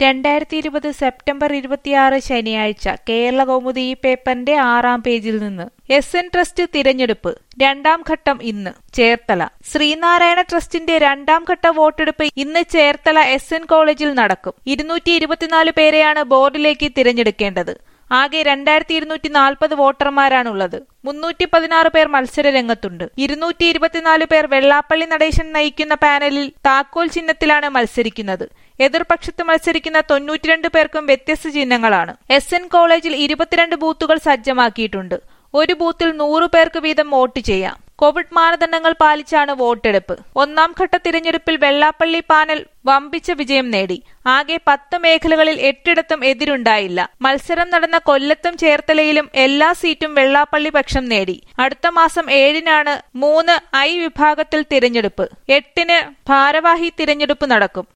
രണ്ടായിരത്തി ഇരുപത് സെപ്റ്റംബർ ഇരുപത്തിയാറ് ശനിയാഴ്ച കേരള കൗമുദി ഈ പേപ്പറിന്റെ ആറാം പേജിൽ നിന്ന് എസ് എൻ ട്രസ്റ്റ് തിരഞ്ഞെടുപ്പ് രണ്ടാം ഘട്ടം ഇന്ന് ചേർത്തല ശ്രീനാരായണ ട്രസ്റ്റിന്റെ രണ്ടാം ഘട്ട വോട്ടെടുപ്പ് ഇന്ന് ചേർത്തല എസ് എൻ കോളേജിൽ നടക്കും ഇരുന്നൂറ്റി ഇരുപത്തിനാല് പേരെയാണ് ബോർഡിലേക്ക് തിരഞ്ഞെടുക്കേണ്ടത് ആകെ രണ്ടായിരത്തി ഇരുന്നൂറ്റി നാൽപ്പത് വോട്ടർമാരാണുള്ളത് മുന്നൂറ്റി പതിനാറ് പേർ മത്സര രംഗത്തുണ്ട് ഇരുന്നൂറ്റി ഇരുപത്തിനാല് പേർ വെള്ളാപ്പള്ളി നടേശൻ നയിക്കുന്ന പാനലിൽ താക്കോൽ ചിഹ്നത്തിലാണ് മത്സരിക്കുന്നത് എതിർപക്ഷത്ത് മത്സരിക്കുന്ന തൊണ്ണൂറ്റിരണ്ട് പേർക്കും വ്യത്യസ്ത ചിഹ്നങ്ങളാണ് എസ് എൻ കോളേജിൽ ഇരുപത്തിരണ്ട് ബൂത്തുകൾ സജ്ജമാക്കിയിട്ടുണ്ട് ഒരു ബൂത്തിൽ നൂറു പേർക്ക് വീതം വോട്ട് ചെയ്യാം കോവിഡ് മാനദണ്ഡങ്ങൾ പാലിച്ചാണ് വോട്ടെടുപ്പ് ഒന്നാം ഘട്ട തിരഞ്ഞെടുപ്പിൽ വെള്ളാപ്പള്ളി പാനൽ വമ്പിച്ച വിജയം നേടി ആകെ പത്ത് മേഖലകളിൽ എട്ടിടത്തും എതിരുണ്ടായില്ല മത്സരം നടന്ന കൊല്ലത്തും ചേർത്തലയിലും എല്ലാ സീറ്റും വെള്ളാപ്പള്ളി പക്ഷം നേടി അടുത്ത മാസം ഏഴിനാണ് മൂന്ന് ഐ വിഭാഗത്തിൽ തിരഞ്ഞെടുപ്പ് എട്ടിന് ഭാരവാഹി തിരഞ്ഞെടുപ്പ് നടക്കും